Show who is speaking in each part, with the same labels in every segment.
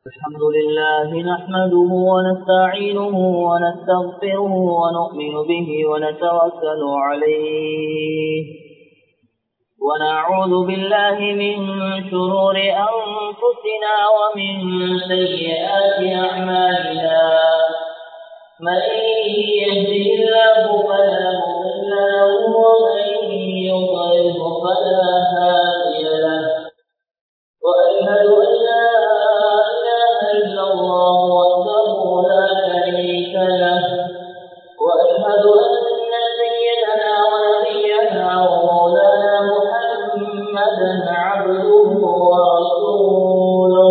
Speaker 1: الحمد لله نحمده ونستعينه ونستغفره ونؤمن به ونتوكل عليه ونعوذ بالله من شرور أنفسنا ومن سيئات أعمالنا من يهده الله فلا مضل له ومن يضلل فلا هادي له وأشهد أن لا إله إلا الله وحده لا شريك له وأشهد أن سيدنا ونبينا ومولانا محمدا عبده ورسوله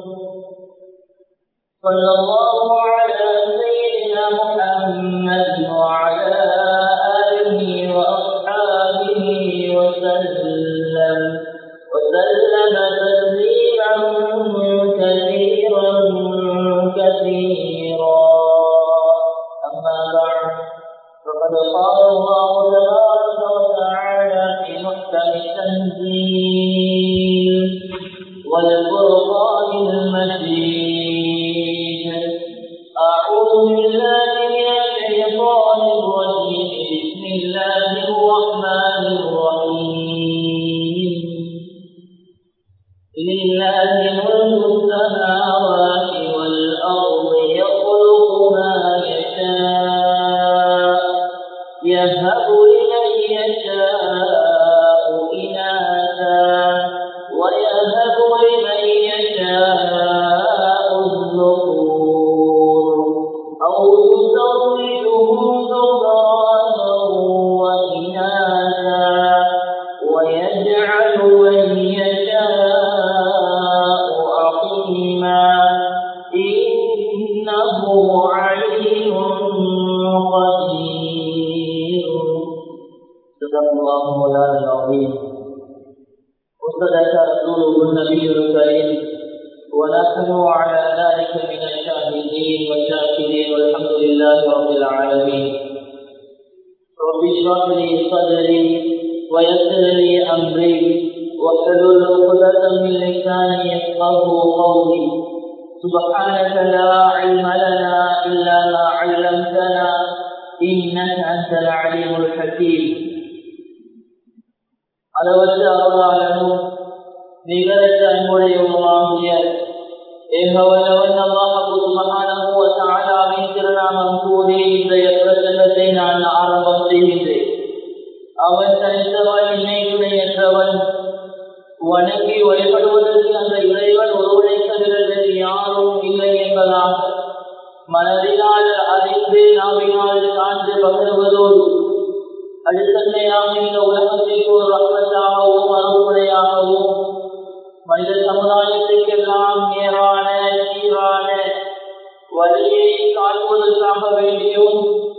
Speaker 1: صلى الله على سيدنا محمد وعلى آله وأصحابه وسلم وسلم تسليما كثيرا كثيرا أما بعد فقد قال الله تبارك وتعالى في محكم التنزيل والفرقان المجيد أعوذ بالله من الشيطان الرجيم بسم الله الرحمن الرحيم لله ملك السماوات والأرض يخلق ما يشاء يهب لمن يشاء إناثا ويهب لمن يشاء الذكور أو يزوجهم ذكرانا وإناثا ويجعل من يشاء عقيما إنه عليم قدير صدق الله مولانا العظيم وصدق رسوله النبي الكريم ونحن على ذلك من الشاهدين والشاكرين والحمد لله رب العالمين رب اشرح لي صدري ويسر لي امري واحلل عقدة من لساني يفقه قولي سبحانك لا علم لنا الا ما علمتنا انك انت العليم الحكيم அளவற்ற அருளாளனும் நிகரற்ற அன்புடையவனுமாகிய ஏகவல்லவன் அல்லாஹு சுபஹானஹு வ தஆலாவின் திருநாமம் கூறி இன்றைய பிரசங்கத்தை நான் ஆரம்பம் செய்கின்றேன் அவன் தனித்தவன் இணையுடையற்றவன் வணங்கி வழிபடுவதற்கு அந்த இறைவன் ஒருவனை தவிர வேறு யாரும் இல்லை என்பதாக மனதினால் அறிந்து நாவினால் சான்று பகிர்வதோடு அடுத்தன்மையாக இந்த உலகத்திற்கு ஒரு ரத்தத்தாகவும் அறுப்புடையாகவும் மனித சமுதாயத்திற்கெல்லாம் நேரான சீரான வழியை காட்டுவதற்காக வேண்டியும்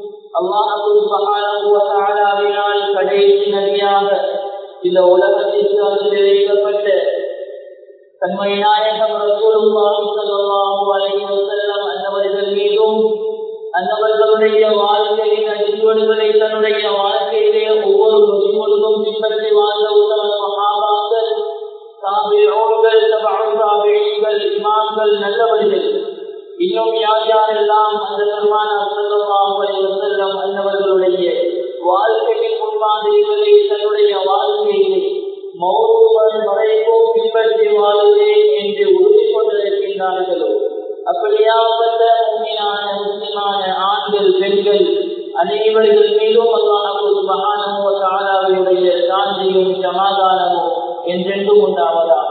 Speaker 1: அல்லாஹாவினால் கடைசி நதியாக இந்த உலகத்திற்கு வந்து வைக்கப்பட்ட தன்மை நாயகம் ரசூலுல்லாஹி ஸல்லல்லாஹு அலைஹி வஸல்லம் அன்னவர்கள் மீதும் அன்னவர்களுடைய வாழ்க்கையின் அடிப்படைகளை தன்னுடைய வாழ்க்கையிலே ஒவ்வொரு முஸ்லிம்களுக்கும் பின்பற்றி வாழ்ந்த உத்தம மகாபாக்கள் தாபியோர்கள் தாபிகள் இமாம்கள் நல்லவர்கள் இன்னும் யார் யாரெல்லாம் அந்த பெருமான செல்லம் அன்னவர்களுடைய வாழ்க்கையின் முன்மாதிரிகளை தன்னுடைய வாழ்க்கையிலே மௌத்துவன் வரைக்கும் பின்பற்றி வாழ்வேன் என்று உறுதி கொண்டிருக்கின்றார்களோ அப்படியாப்பட்ட உண்மையான முஸ்லிமான ஆண்கள் பெண்கள் அனைவர்கள் மீதும் அல்லாஹு மகானமுடைய சாந்தியும் சமாதானமும் என்றென்றும் உண்டாவதா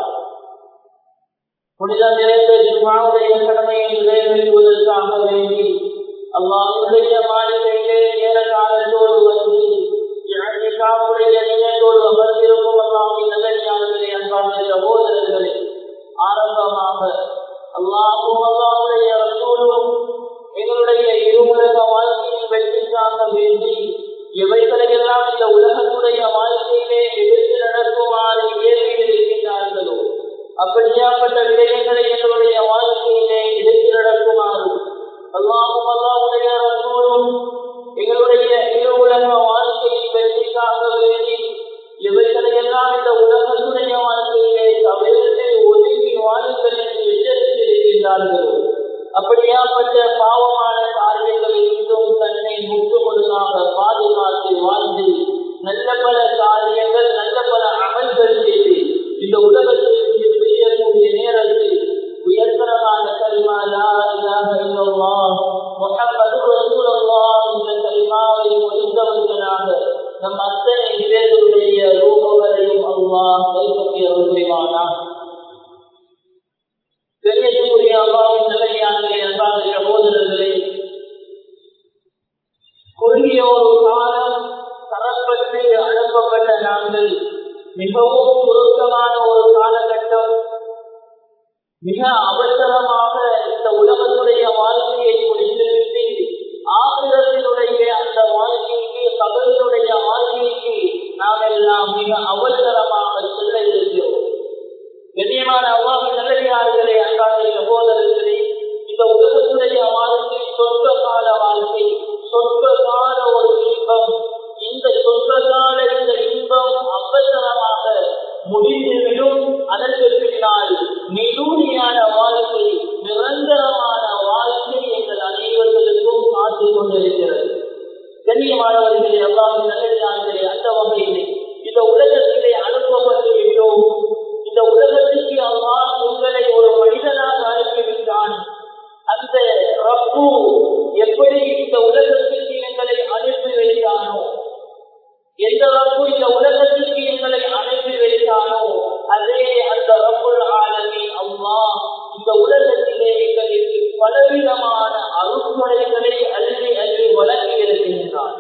Speaker 1: புனித நிறைந்த ஜுமாவுடைய கடமையை நிறைவேற்றுவதற்காக வேண்டி அல்லாஹுடைய மாளிகையிலே நேர காலத்தோடு வந்து யாருடைய நிலையத்தோடு அமர்ந்திருக்கும் அல்லாஹின் நல்லடியார்களே அன்பான சகோதரர்களே ஆரம்பமாக அல்லாஹும் அல்லாஹுடைய ரசூலும் எங்களுடைய இருவுலக வாழ்க்கையில் வெற்றிக்காக வேண்டி எவைகளையெல்லாம் இந்த உலகத்துடைய வாழ்க்கையிலே எதிர்த்து நடக்குமாறு ஏறி இருக்கின்றார்களோ அப்படியாப்பட்ட விடயங்களை எங்களுடைய வாழ்க்கையிலே எதிர்த்து நடக்குமாறு அல்லாஹும் அல்லாஹுடைய ரசூலும் எங்களுடைய இரு உலக வாழ்க்கையில் வெற்றிக்காக வேண்டி இவைகளையெல்லாம் இந்த உலகத்துடைய வாழ்க்கையிலே தவிர்த்து ஒதுங்கி வாழுங்கள் என்று எச்சரித்திருக்கின்றார் அப்படியாப்பட்ட பாவமான காரியங்களை விட்டும் தன்னை முற்றுமுழுதாக பாதுகாத்து வாழ்ந்து நல்ல பல காரியங்கள் நல்ல பல அமல்கள் செய்து இந்த உலகத்திற்கு செய்யக்கூடிய நேரத்தில் உயர்தரமான கலிமாலா இல்லாம இல்லவா முகமது ரசூலல்லா என்ற கலிமாவை முடிந்தவர்களாக நம் அத்தனை இளைஞருடைய ரூபங்களையும் அல்லாஹ் கைப்பற்றிய புரிவானா கண்ணியத்துக்குரிய அல்லாவின் நிலையானே அன்பான சகோதரர்களே குறுகிய ஒரு காலம் தரப்பட்டு அனுப்பப்பட்ட நாங்கள் மிகவும் சுருக்கமான ஒரு காலகட்டம் மிக அவசரமாக இந்த உலகத்துடைய வாழ்க்கையை முடித்துவிட்டு ஆகிரத்தினுடைய அந்த வாழ்க்கைக்கு கபலினுடைய வாழ்க்கைக்கு நாம் எல்லாம் மிக அவசரமாக செல்ல இருக்கிறோம் கண்ணியமான அவ்வாறு நல்லடியார்களே அன்பான சகோதரர்களே இந்த உலகத்துடைய வாழ்க்கை சொற்ப கால வாழ்க்கை சொற்ப கால ஒரு இன்பம் இந்த சொற்ப கால இந்த இன்பம் அவசரமாக முடிந்துவிடும் அதற்கு பின்னால் நிலூனியான வாழ்க்கை நிரந்தரமான வாழ்க்கை எங்கள் அனைவர்களுக்கும் காத்துக் கொண்டிருக்கிறது கண்ணியமானவர்களே அவ்வாறு நல்லடியார்களே அந்த வகையிலே இந்த உலகத்திலே அனுப்பப்பட்டு விட்டோம் இந்த உலகத்துக்கு அம்மா உங்களை ஒரு மனிதனாக அனுப்பிவிட்டான் அந்த ரப்பு எப்படி இந்த உலகத்துக்கு எங்களை அனுப்பி வைத்தானோ எந்த ரப்பு இந்த உலகத்துக்கு எங்களை அனுப்பி வைத்தானோ அதே அந்த ரப்புல் ஆலமி அம்மா இந்த உலகத்திலே எங்களுக்கு பலவிதமான அருள்முறைகளை அள்ளி அள்ளி வழங்கி இருக்கின்றான்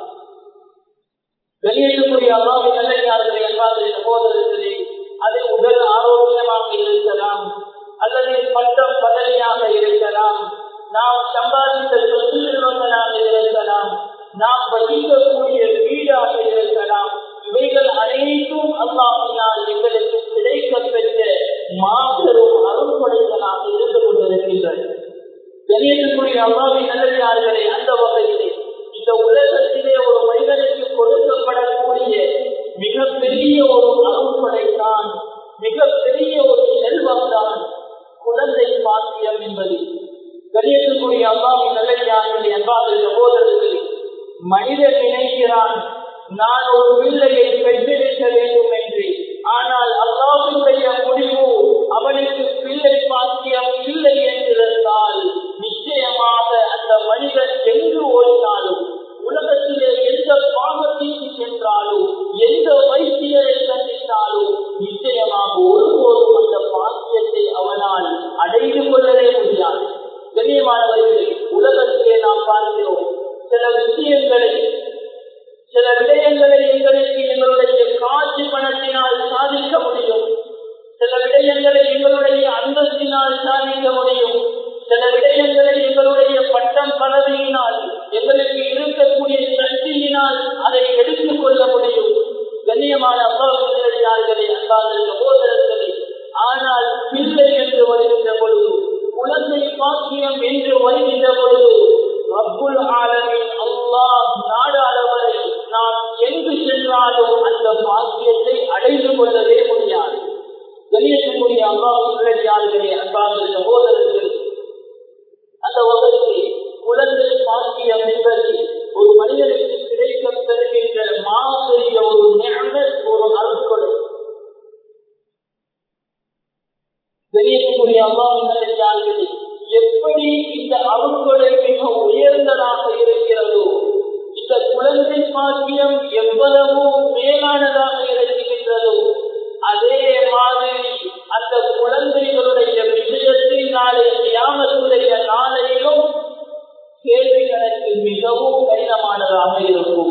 Speaker 1: வெளியேற்றக்கூடிய அம்மாவை நல்லையார்களே என்பார்கள் சகோதரர்களே அது உடல் ஆரோக்கியமாக இருக்கலாம் அல்லது பட்டம் பதவியாக இருக்கலாம் நாம் சம்பாதித்த சொத்து செல்வங்களாக இருக்கலாம் நாம் வகிக்கக்கூடிய வீடாக இருக்கலாம் இவைகள் அனைத்தும் அல்லாஹினால் எங்களுக்கு கிடைக்க பெற்ற மாபெரும் அருள்படைகளாக இருந்து கொண்டிருக்கின்றன வெளியேற்றக்கூடிய அல்லாவின் நல்லதார்களே அந்த வகையிலே இந்த உலகத்திலே ஒரு மனிதனுக்கு கொடுக்கப்படக்கூடிய மிகப்பெரிய ஒரு அருள்படைத்தான் மிகப்பெரிய ஒரு செல்வம் தான் குழந்தை பாக்கியம் என்பது கரியக்கூடிய அல்லாவின் நல்லதார்களே அன்பாத சகோதரர்களே மனிதன் நினைக்கிறான் நான் ஒரு பிள்ளையை பெற்றெடுக்க வேண்டும் என்று ஆனால் அல்லாவினுடைய முடிவு அவனுக்கு பிள்ளை பாக்கியம் இல்லை என்றிருந்தால் நிச்சயமாக அந்த மனிதன் எங்கு ஓடினாலும் உலகத்திலே எந்த பாவத்திற்கு சென்றாலும் எந்த வைத்தியரை சந்தித்தாலும் நிச்சயமாக ஒருபோதும் அந்த பாக்கியத்தை அவனால் அடைந்து கொள்ளவே முடியாது கண்ணியமானவர்களே உலகத்திலே நாம் பார்க்கிறோம் சில விஷயங்களை சில விடயங்களை எங்களுக்கு எங்களுடைய காட்சி பணத்தினால் சாதிக்க முடியும் சில விடயங்களை எங்களுடைய அந்தஸ்தினால் சாதிக்க முடியும் சில விடயங்களை எங்களுடைய பட்டம் பதவியினால் எங்களுக்கு இருக்கக்கூடிய சக்தியினால் அதை எடுத்துக் கொள்ள முடியும் கண்ணியமான அப்பாவுகளே அல்லாத சகோதரர்களே ஆனால் பிள்ளை என்று வருகின்ற பொழுது குழந்தை பாக்கியம் என்று வருகின்ற பொழுது ரப்புல் ஆலமின் அல்லாஹ் நாடாளவரை நாம் எங்கு சென்றாலும் அந்த பாக்கியத்தை அடைந்து கொள்ளவே முடியாது கணியத்திற்குரிய அல்லாஹர்களே அன்பான சகோதரர்கள் அந்த வகையில் குழந்தை பாக்கியம் என்பது ஒரு மனிதனுக்கு கிடைக்க பெறுகின்ற மாபெரிய ஒரு ஞான ஒரு அருட்கொடை கணியத்திற்குரிய அல்லாஹர்களே எப்படி இந்த அருள்கொடை மிக உயர்ந்ததாக இருக்கிறதோ இந்த குழந்தை பாக்கியம் எவ்வளவு மேலானதாக இருக்கின்றதோ அதே மாதிரி அந்த குழந்தைகளுடைய விஷயத்தில் நாளை தியாகத்துடைய நாளையிலும் கேள்வி கணக்கு மிகவும் கடினமானதாக இருக்கும்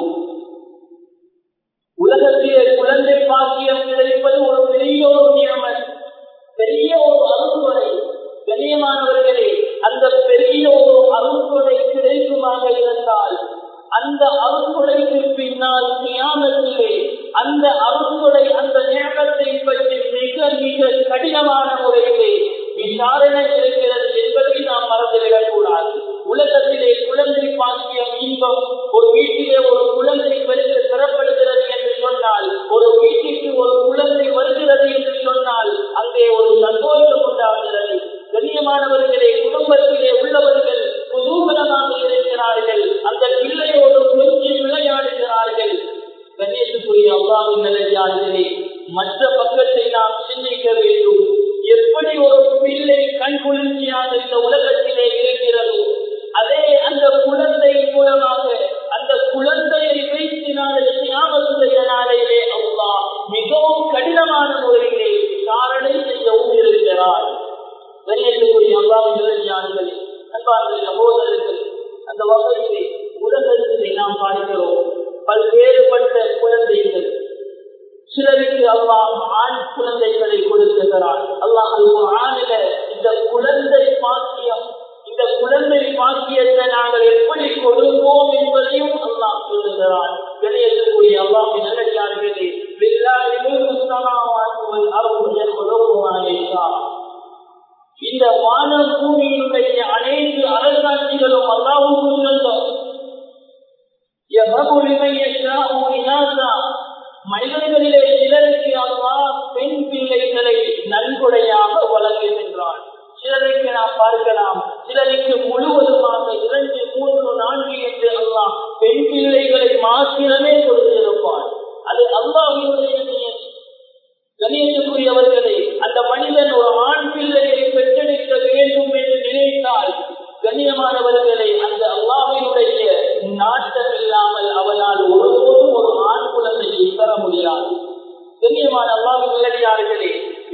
Speaker 1: உலகத்திலே குழந்தை பாக்கியம் கிடைப்பது ஒரு பெரிய ஒரு நியமன் பெரிய ஒரு அருள்கொடை கண்ணியமானவர்களே அந்த பெரிய ஒரு அருள்கொடை கிடைக்குமாக இருந்தால் அந்த அருள்கொடைக்கு பின்னால் தியானத்திலே அந்த அருள்கொடை அந்த நேரத்தை பற்றி மிக மிக கடினமான முறையிலே விசாரணை இருக்கிறது என்பதை நாம் மறந்துவிடக் கூடாது உலகத்திலே குழந்தை பாக்கியம் இன்பம் ஒரு வீட்டிலே ஒரு குழந்தை பெருக பெறப்படுகிறது என்று சொன்னால் ஒரு வீட்டிற்கு ஒரு குழந்தை வருகிறது என்று சொன்னால் அங்கே ஒரு சந்தோஷம் உண்டாகிறது கண்ணியமானவர்களே குடும்பத்திலே உள்ளவர்கள் கண்ணியத்துக்குரிய அல்லாவின் நிலையாளர்களே மற்ற பக்கத்தை நாம் சிந்திக்க வேண்டும் எப்படி ஒரு பிள்ளை கண் குளிர்ச்சியாக இந்த உலகத்திலே இருக்கிறதோ அதே அந்த குழந்தை மூலமாக அந்த குழந்தையை வைத்து நாளை தியாகத்துடைய நாளையிலே அவ்வா மிகவும் கடினமான முறையிலே விசாரணை செய்யவும் இருக்கிறார் கண்ணியத்துக்குரிய அல்லாவின் நிலையாளர்களே அன்பார்ந்த சகோதரர்கள் அந்த வகையிலே உலகத்திலே நாம் பார்க்கிறோம் பல்வேறுபட்ட குழந்தைகள் சிலருக்கு அல்லாஹ் ஆண் குழந்தைகளை கொடுக்கிறார் அல்லாஹ் ஆணில இந்த குழந்தை பாக்கியம் இந்த குழந்தை பாக்கியத்தை நாங்கள் எப்படி கொடுப்போம் என்பதையும் அல்லாஹ் சொல்லுகிறார் வெளியேற்றக்கூடிய அல்லாஹ் நல்லடியார்களே இந்த வான பூமியினுடைய அனைத்து அரசாட்சிகளும் அல்லாவுக்கு சொந்தம் மனிதர்களிலே சிலருக்கு அல்லா பெண் பிள்ளைகளை நன்கொடையாக வழங்குகின்றான் சிலருக்கு நாம் பார்க்கலாம் சிலருக்கு முழுவதுமாக இரண்டு மூன்று நான்கு என்று அல்லாஹ் பெண் பிள்ளைகளை மாத்திரமே கொடுத்திருப்பார் அது அல்லாஹினுடைய நியதி கணியத்துக்குரியவர்களே அந்த மனிதன் ஒரு ஆண் பிள்ளையை பெற்றெடுக்க வேண்டும் என்று நினைத்தால் கண்ணியமானவர்களை அந்த அல்லாவினுடைய நாட்டம் இல்லாமல் அவனால் ஒருபோதும் ஒரு ஆண் குழந்தையை பெற முடியாது கண்ணியமான அல்லாவின் நிலையார்களே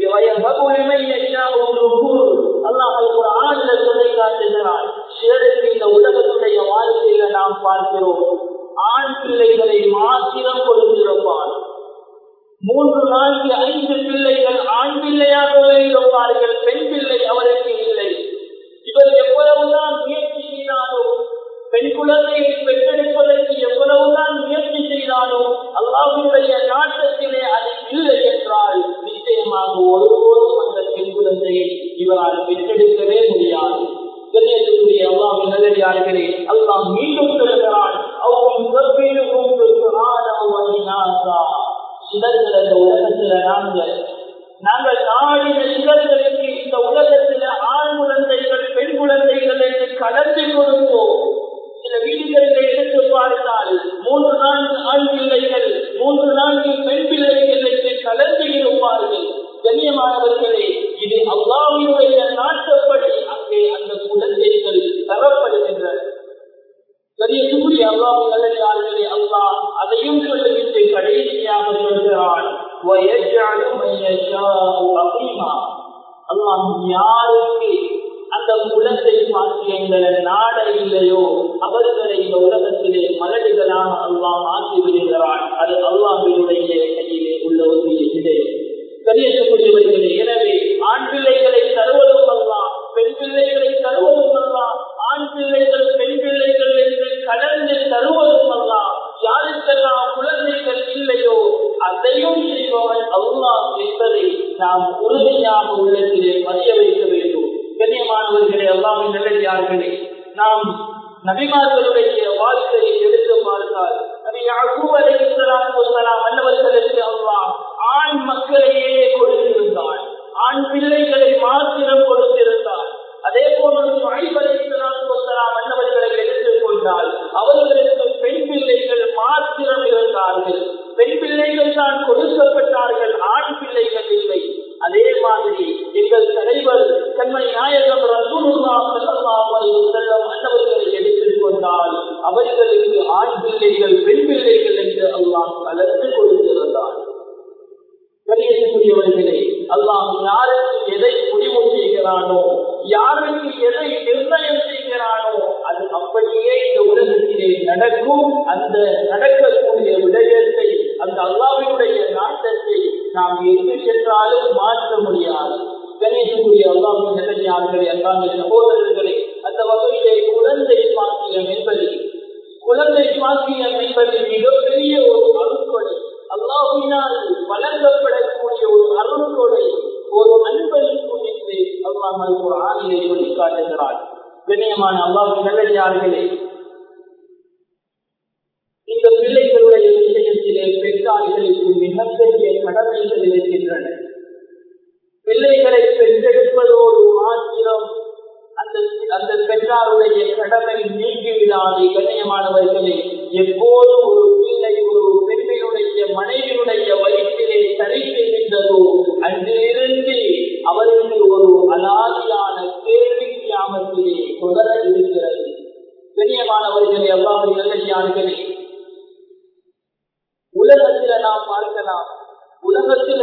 Speaker 1: சிலருக்கு இந்த உலகத்துடைய வாழ்க்கையில நாம் பார்க்கிறோம் ஆண் பிள்ளைகளை மாத்திரம் கொடுத்திருப்பார் மூன்று நான்கு ஐந்து பிள்ளைகள் ஆண் பிள்ளையாகவே இருப்பார்கள் பெண் பிள்ளை அவருக்கு இல்லை இவர் எவ்வளவுதான் முயற்சி செய்தாலும் பெண் குழந்தையை பெற்றெடுப்பதற்கு எவ்வளவுதான் முயற்சி செய்தாலும் அல்லாவுடைய நாட்டத்திலே அது இல்லை என்றால் நிச்சயமாக ஒருபோதும் அந்த பெண் குழந்தையை இவரால் பெற்றெடுக்கவே முடியாது கண்ணியத்துக்குரிய அல்லாவின் நல்லடியார்களே அல்லாஹ் மீண்டும் சொல்கிறான் அவரும் சிலர்கள் அந்த உலகத்துல நாங்கள் நாங்கள் நாடின சிலர்களுக்கு இந்த உலகத்துல ஆண் குழந்தைகள் பெண் குழந்தைகள் என்று கலந்து கொடுப்போம் சில வீடுகளில் எடுத்து பார்த்தால் மூன்று நான்கு ஆண் பிள்ளைகள் மூன்று நான்கு பெண் பிள்ளைகள் என்று கலந்து இருப்பார்கள் கண்ணியமானவர்களே இது அல்லாவினுடைய நாட்டப்படி அங்கே அந்த குழந்தைகள் தரப்படுகின்றன சரியக்கூடிய அல்லாஹ் நல்லே அல்லாஹ் அதையும் சொல்லிவிட்டு கடைசியாக சொல்கிறான் அல்லாஹ் யாருக்கு அந்த குழந்தை பாக்கியங்களை நாட இல்லையோ அவர்களை இந்த உலகத்திலே மலடுகளாக அல்லாஹ் ஆக்கி விடுகிறான் அது அல்லாஹினுடைய கையிலே உள்ள ஒரு விடயம் கரியக்கூடியவர்களே எனவே ஆண் பிள்ளைகளை தருவதும் அல்லா பெண் பிள்ளைகளை தருவதும் அல்லா ஆண் பிள்ளைகள் பெண் பிள்ளைகள் என்று கலந்து தருவதும் அல்லா யாருக்கெல்லாம் குழந்தைகள் இல்லையோ அதையும் செய்பவன் அல்லா என்பதை நாம் உறுதியாக உள்ளத்திலே பதிய வைக்க வேண்டும் கண்ணியமானவர்களே எல்லாமே நல்லடியார்களே நாம் நபிமார்களுடைய வாழ்க்கையை எடுத்து பார்த்தால் மன்னவர்களுக்கு அல்லாஹ் ஆண் மக்களையே கொடுத்திருந்தான் ஆண் பிள்ளைகளை மாத்திரம் கொடுத்திருந்தார் அதே போன்று மன்னவர்களை எடுத்துக்கொண்டால் அவர்களுக்கு பெண் பிள்ளைகள் மாத்திரம் இருந்தார்கள் பெண் பிள்ளைகள் தான் கொடுக்கப்பட்டார்கள் ஆண் பிள்ளைகள் இல்லை அதே மாதிரி எங்கள் தலைவர் தன்மை நாயகம் ரசூலுல்லா ஸல்லல்லாஹு அலைஹி வஸல்லம் அன்னவர்களை எடுத்துக் கொண்டால் அவர்களுக்கு ஆண் பிள்ளைகள் பெண் பிள்ளைகள் என்று அல்லாஹ் கலந்து கொடுத்திருந்தார் கணியத்துக்குரியவர்களே அல்லாஹ் யாருக்கு எதை முடிவு செய்கிறானோ யாருக்கு எதை நிர்ணயம் செய்கிறானோ அது அப்படியே இந்த உலகத்திலே நடக்கும் அந்த நடக்கக்கூடிய விடயத்தை அந்த அல்லாவினுடைய நாட்டத்தை நாம் எங்கு சென்றாலும் மாற்ற முடியாது கணேசனுடைய அல்லாவின் நிலையாளர்களே அல்லாமே சகோதரர்களே அந்த வகையிலே குழந்தை பாக்கியம் என்பது குழந்தை பாக்கியம் என்பது மிகப்பெரிய ஒரு அருட்கொடை அல்லாஹினால் வழங்கப்படக்கூடிய ஒரு அருள்கொடை ஒரு அன்பளிப்பு என்று அல்லாமல் ஒரு ஆணியை சொல்லி காட்டுகிறார் கண்ணியமான அல்லாவின் நல்லடியார்களே இந்த பிள்ளைகளுடைய விஷயத்திலே பெற்றார்களுக்கு மிகப்பெரிய கடமைகள் இருக்கின்றன பிள்ளைகளை பெற்றெடுப்பதோடு மாத்திரம் அந்த அந்த பெற்றாருடைய கடமை நீங்கிவிடாது கண்ணியமானவர்களே எப்போதும் ஒரு பிள்ளை ஒரு பெண்மையுடைய தன்னுடைய மனைவியுடைய வயிற்றிலே தரிக்கின்றதோ அன்றிலிருந்து அவருக்கு ஒரு அலாதியான கேள்வி கியாமத்திலே தொடர இருக்கிறது கண்ணியமானவர்களே அவ்வாறு நல்லடியார்களே உலகத்தில நாம் பார்க்கலாம் உலகத்தில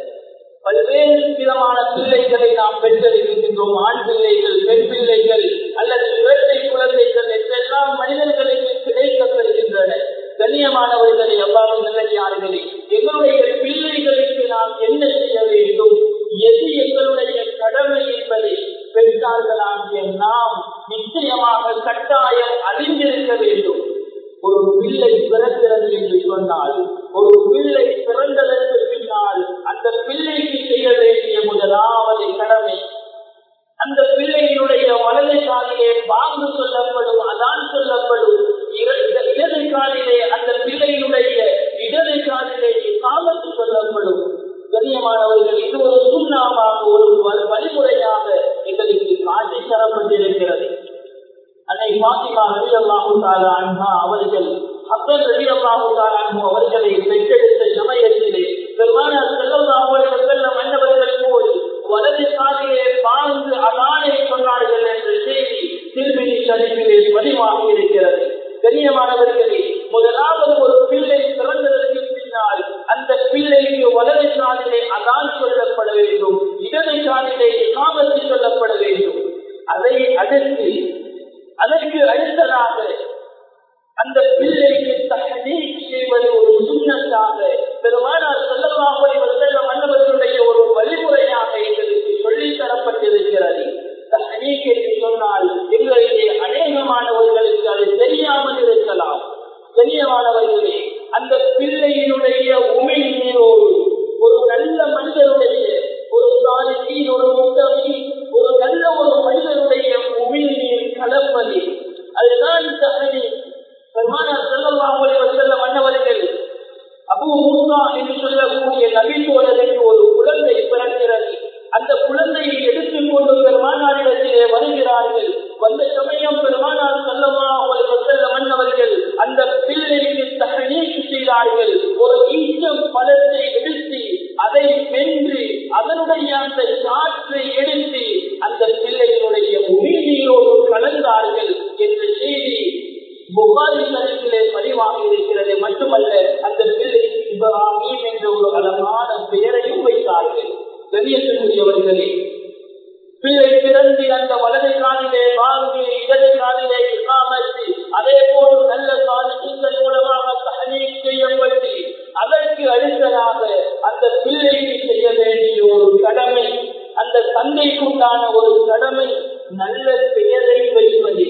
Speaker 1: பல்வேறு விதமான பிள்ளைகளை நாம் பெற்றெடுக்கின்றோம் ஆண் பிள்ளைகள் பெண் பிள்ளைகள் அல்லது இரட்டை குழந்தைகள் என்றெல்லாம் மனிதர்களுக்கு கிடைக்கப்பெறுகின்றன கண்ணியமானவர்களை எவ்வாறு நல்லடியார்களே எங்களுடைய பிள்ளைகளுக்கு நாம் என்ன செய்ய வேண்டும் எது எங்களுடைய கடமை என்பதை பெற்றார்களாகிய நாம் நிச்சயமாக கட்டாயம் அறிந்திருக்க வேண்டும் ஒரு பிள்ளை பிறக்கிறது என்று சொன்னால் ஒரு பிள்ளை பிறந்ததற்கு பின்னால் அந்த பிள்ளைக்கு செய்ய வேண்டிய முதலாவது கடமை அந்த பிள்ளையினுடைய வலது காலிலே பாங்கு சொல்லப்படும் அதான் சொல்லப்படும் இடது காலிலே அந்த பிள்ளையினுடைய இடது காலிலே காமத்து சொல்லப்படும் கண்ணியமானவர்கள் இது ஒரு சுண்ணாமாக ஒரு வழிமுறையாக எங்களுக்கு காட்சி தரப்பட்டிருக்கிறது அன்னை பாத்திமா ரவி அல்லாஹு அன்ஹா அவர்கள் அப்பன் ரவி அல்லாஹு அன்பு அவர்களை பெற்றெடுத்த சமயத்திலே பெருமானார் செல்லல்லாஹு செல்ல மன்னவர்கள் போய் வலது சாதியிலே வாழ்ந்து அதானை சொன்னார்கள் என்ற செய்தி திருமணி சரிவிலே பதிவாகி இருக்கிறது கண்ணியமானவர்களே முதலாவது ஒரு பிள்ளை பிறந்ததற்கு பின்னால் அந்த பிள்ளைக்கு வலது சாதிலே அதான் சொல்லப்பட வேண்டும் இடது சாதிலே காமத்து சொல்லப்பட வேண்டும் அதை அடுத்து அதற்கு அடுத்ததாக அந்த பிள்ளைக்கு தகனீக் செய்வது ஒரு சுண்ணத்தாக பெருமானார் செல்லமாக செல்ல மன்னவர்களுடைய ஒரு வழிமுறையாக எங்களுக்கு சொல்லித் தரப்பட்டிருக்கிறது தகனீக் என்று சொன்னால் எங்களிலே அநேகமானவர்களுக்கு அது தெரியாமல் இருக்கலாம் தெரியமானவர்களே அந்த பிள்ளையினுடைய உமை நீரோடு ஒரு நல்ல மனிதருடைய ஒரு சாலிக்கு ஒரு முத்தமி ஒரு நல்ல ஒரு மனிதனுடைய உமிழ் நீர் கலப்பது அதுதான் தகனி பெருமானார் செல்லவாக செல்ல மன்னவர்கள் அபு மூசா என்று சொல்லக்கூடிய நபித்தோழருக்கு ஒரு குழந்தை பிறக்கிறது அந்த குழந்தையை எடுத்துக் கொண்டு பெருமானாரிடத்திலே வருகிறார்கள் வந்த சமயம் பெருமானார் செல்லவா செல்ல மன்னவர்கள் அந்த பிள்ளைக்கு தகனீக்கு செய்தார்கள் ஒரு ஈச்சம் பழத்தை எடுத்து அதை வென்று அதனுடைய அந்த காற்றை எடுத்து அந்த பிள்ளைகளுடைய உயிரியோடு கலந்தார்கள் என்ற செய்தி புகாரி சரித்திலே பதிவாக இருக்கிறது மட்டுமல்ல அந்த பிள்ளைக்கு இப்ராஹிம் என்ற ஒரு அழகான பெயரையும் வைத்தார்கள் கண்ணியத்திற்குரியவர்களே பிள்ளை பிறந்து அந்த வலது காலிலே வாங்கி இடது காலிலே இல்லாமத்து அதே போல் நல்ல சாதிகள் மூலமாக தகனீக் செய்யப்பட்டு அதற்கு அடுத்ததாக அந்த பிள்ளைக்கு செய்ய வேண்டிய ஒரு கடமை அந்த தந்தைக்குண்டான ஒரு கடமை நல்ல பெயரை வைப்பது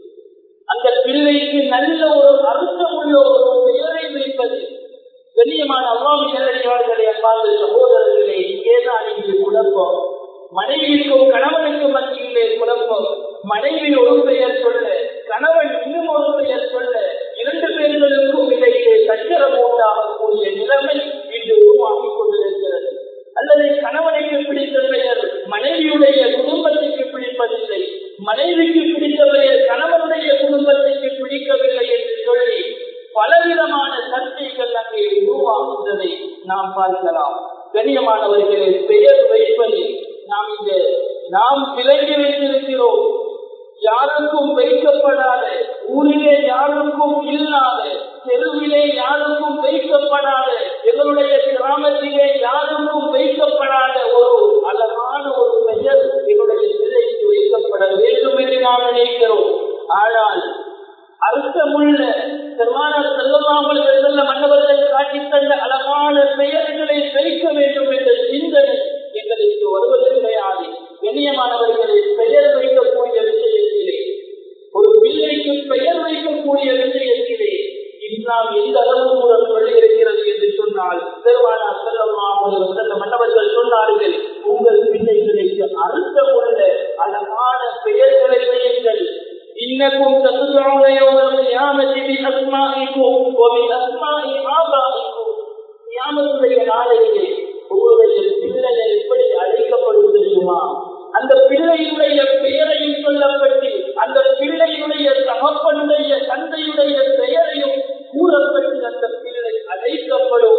Speaker 1: அந்த பிள்ளைக்கு நல்ல ஒரு அர்த்தமுள்ள ஒரு பெயரை வைப்பது கண்ணியமான அவ்வாமி நல்லடியார்களே அப்பாது சகோதரர்களே இங்கேதான் இங்கு குழப்பம் மனைவிக்கும் கணவனுக்கும் மத்தியிலே குழப்பம் மனைவி ஒரு பெயர் சொல்ல கணவன் இன்னும் ஒரு பெயர் சொல்ல இரண்டு பேர்களுக்கும் இடையிலே சச்சரம் உண்டாகக்கூடிய நிலைமை இன்று உருவாகிக் கொண்டிருக்கிறது அல்லது கணவனுக்கு பிடித்த பெயர் மனைவியுடைய குடும்பத்துக்கு பிடிப்பதில்லை மனைவிக்கு பிடித்த பெயர் கணவனுடைய குடும்பத்துக்கு பிடிக்கவில்லை என்று சொல்லி பலவிதமான சர்ச்சைகள் அங்கே உருவாகுவதை நாம் பார்க்கலாம் கண்ணியமானவர்களே பெயர் வைப்பது நாம் இந்த நாம் விலகி வைத்திருக்கிறோம் யாருக்கும் வைக்கப்படாத ஊரிலே யாருக்கும் இல்லாத தெருவிலே யாருக்கும் வைக்கப்படாத எங்களுடைய கிராமத்திலே யாருக்கும் வைக்கப்படாத ஒரு அழகான ஒரு பெயர் எங்களுடைய பிள்ளைக்கு வைக்கப்பட வேண்டும் என்று நாம் நினைக்கிறோம் ஆனால் அர்த்தமுள்ள பெருமானார் செல்லமாமல் செல்ல மன்னவர்கள் காட்டி தந்த அழகான பெயர்களை வைக்க வேண்டும் என்ற சிந்தனை எங்களுக்கு வருவது கிடையாது கண்ணியமானவர்களை பெயர் வைக்கக்கூடிய விஷயத்திலே ஒரு பிள்ளைக்கு பெயர் வைக்கக்கூடிய விஷயத்திலே இஸ்லாம் எந்த அளவு மூலம் சொல்லியிருக்கிறது என்று சொன்னால் பெருமானார் செல்லமாக செல்ல மன்னவர்கள் சொன்னார்கள் உங்கள் பிள்ளைகளுக்கு அர்த்தம் உள்ள அழகான பெயர்களை வையுங்கள் إنكم تطلعون يوم القيامة بأسمائكم وبأسماء آبائكم கியாமத்துடைய நாளையிலே உங்களுடைய பிள்ளைகள் எப்படி அழைக்கப்படும் தெரியுமா அந்த பிள்ளையுடைய பெயரையும் சொல்லப்பட்டு அந்த பிள்ளையுடைய தகப்பனுடைய தந்தையுடைய பெயரையும் கூறப்பட்டு அந்த பிள்ளை அழைக்கப்படும்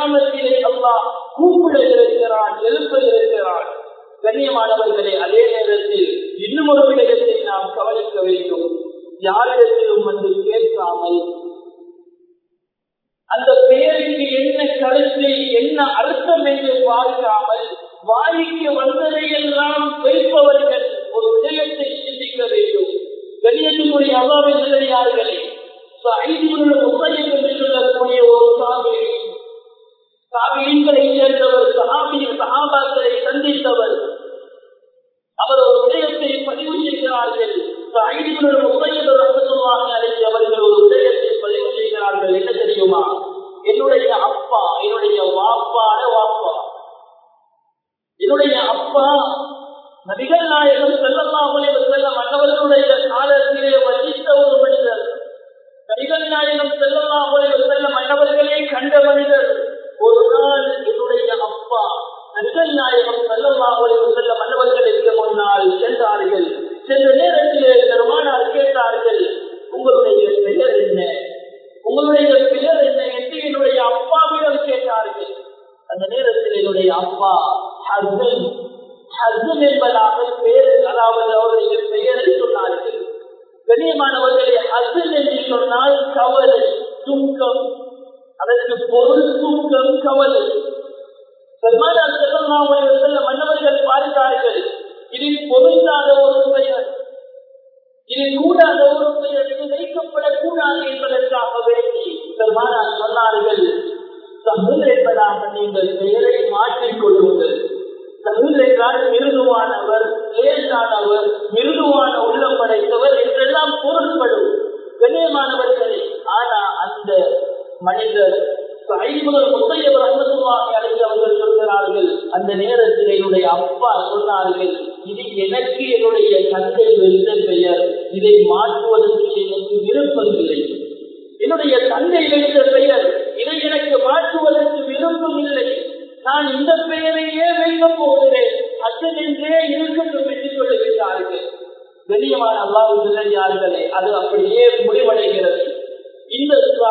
Speaker 1: கிராமத்திலே அல்லா கூப்பிட இருக்கிறான் எழுப்ப இருக்கிறான் கண்ணியமானவர்களே அதே நேரத்தில் இன்னும் ஒரு விடயத்தை நாம் கவனிக்க வேண்டும் யாரிடத்திலும் வந்து கேட்காமல் அந்த பெயருக்கு என்ன கருத்து என்ன அர்த்தம் என்று பார்க்காமல் வாய்க்கு வந்ததையெல்லாம் வைப்பவர்கள் ஒரு விடயத்தை சிந்திக்க வேண்டும் கணியத்தினுடைய அவாவின் நிலையார்களே ஐந்து முப்பதில் என்று சொல்லக்கூடிய ஒரு சாமியை சாமியங்களை சேர்ந்தவர் சகாபிய சகாபாக்களை சந்தித்தவர் அவர் ஒரு விடயத்தை பதிவு செய்கிறார்கள் ஐந்து முப்பதில் அவர்கள் ஒரு விடயத்தை பதிவு செய்கிறார்கள் என்ன தெரியுமா என்னுடைய அப்பா என்னுடைய வாப்பான வாப்பா என்னுடைய அப்பா நபிகள் நாயகம் செல்லல்லாமலே செல்ல மன்னவர்களுடைய காலத்திலே வசித்த ஒரு மனிதர் நபிகள் நாயகம் செல்லல்லாமலே செல்ல மன்னவர்களே கண்ட மனிதர் ஒரு நாள் என்னுடைய அப்பா நபிகள் நாயகம் செல்லல்லாமலே செல்ல மன்னவர்களுக்கு முன்னால் சென்றார்கள் சென்ற நேரத்திலே பெருமானார் கேட்டார்கள் உங்களுடைய பெயர் என்ன உங்களுடைய பெயர் என்ன என்று என்னுடைய அப்பாவிடம் கேட்டார்கள் அந்த நேரத்தில் என்னுடைய அப்பா ஹஸ்பண்ட் ஹஸ்பண்ட் என்பதாக பெயர் அதாவது அவருடைய பெயரை சொன்னார்கள் கண்ணியமானவர்களே ஹஸ்பண்ட் என்று சொன்னால் கவலை தூக்கம் அதற்கு பொருள் தூக்கம் கவலை பெருமானார் செல்ல மன்னவர்கள் பார்த்தார்கள் இதில் பொருந்தாத ஒரு பெயர் இது கூடாத ஒரு பெயர் இது வைக்கப்படக்கூடாது என்பதற்காக வேண்டி பெருமானார் சொன்னார்கள் சகுல் என்பதாக நீங்கள் பெயரை மாற்றிக் கொள்ளுங்கள் சகுல் என்றால் மிருதுவானவர் லேசானவர் மிருதுவான உள்ளம் படைத்தவர் என்றெல்லாம் பொருள்படும் கண்ணியமானவர்களே ஆனா அந்த மனிதர் ஐம்பது முத்தையவர் அன்பதுவாக அழைத்தவர்கள் சொல்கிறார்கள் அந்த நேரத்தில் என்னுடைய அப்பா சொன்னார்கள் இது எனக்கு என்னுடைய தந்தை வென்ற பெயர் இதை மாற்றுவதற்கு எனக்கு விருப்பமில்லை என்னுடைய தந்தை வைத்த பெயர் இதை எனக்கு மாற்றுவதற்கு விருப்பம் இல்லை நான் இந்த பெயரையே வைக்கப் போகிறேன் அச்சன் என்றே இருக்கட்டும் என்று சொல்லுகிறார்கள் கண்ணியமான அல்லாஹ் யார்களே அது அப்படியே முடிவடைகிறது இந்த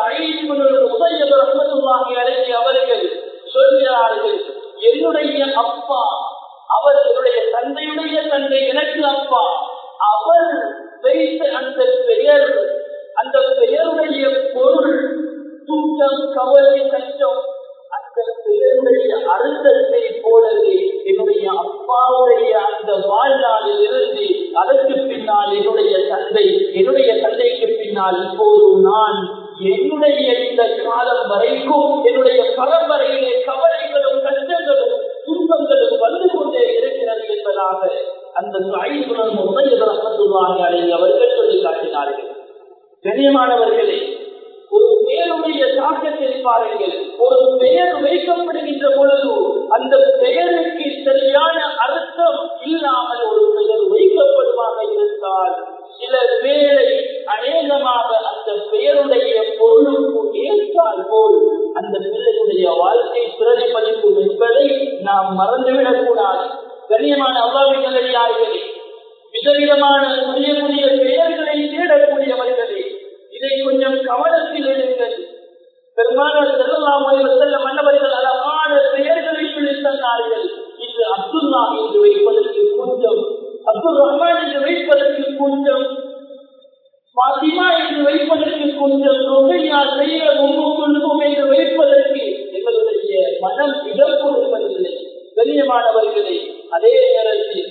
Speaker 1: அழைச்சி அவர்கள் சொல்கிறார்கள் என்னுடைய அப்பா அவர் என்னுடைய தந்தையுடைய தந்தை எனக்கு அப்பா அவர் வைத்த அந்த பெயர் அந்த பெயருடைய பொருள் தூக்கம் கவலை கஷ்டம் அந்த பெயருடைய அர்த்தத்தை போலவே என்னுடைய அப்பாவுடைய அந்த வாழ்நாளில் இருந்து அதற்கு பின்னால் என்னுடைய தந்தை என்னுடைய தந்தைக்கு பின்னால் இப்போது நான் என்னுடைய இந்த காலம் வரைக்கும் என்னுடைய பரம்பரையிலே கவலைகளும் கஷ்டங்களும் துன்பங்களும் வந்து கொண்டே இருக்கிறது என்பதாக அந்த ஐந்துடன் உதயபரப்பத்துவாங்க அவர்கள் சொல்லி காட்டினார்கள் கண்ணியமானவர்களே ஒரு பெயருடைய தாக்கத்தை பாருங்கள் ஒரு பெயர் வைக்கப்படுகின்ற பொழுது அந்த பெயருக்கு சரியான அர்த்தம் இல்லாமல் ஒரு பெயர் வைக்கப்படுவாக இருந்தால் சில வேளை அநேகமாக அந்த பெயருடைய பொருளுக்கு ஏற்றால் போல் அந்த பிள்ளையுடைய வாழ்க்கை பிரதிபலிக்கும் என்பதை நாம் மறந்துவிடக் கூடாது கண்ணியமான அவ்வாறு நிலையார்களே விதவிதமான புதிய புதிய பெயர்களை தேடக்கூடியவர்களே இதை கொஞ்சம் கவனத்தில் எடுங்கள் பெருமானார் செல்லலாம் செல்ல மன்னவர்கள் அழகான பெயர்களை சொல்லி தந்தார்கள் இன்று அப்துல்லா என்று வைப்பதற்கு கூட்டம் அப்துல் ரஹ்மான் என்று வைப்பதற்கு கூட்டம் பாத்திமா என்று வைப்பதற்கு கொஞ்சம் ரொம்பையா செய்ய முன்னுக்கும் என்று வைப்பதற்கு எங்களுடைய மனம் இடம் கொடுப்பதில்லை கண்ணியமானவர்களே அதே நேரத்தில்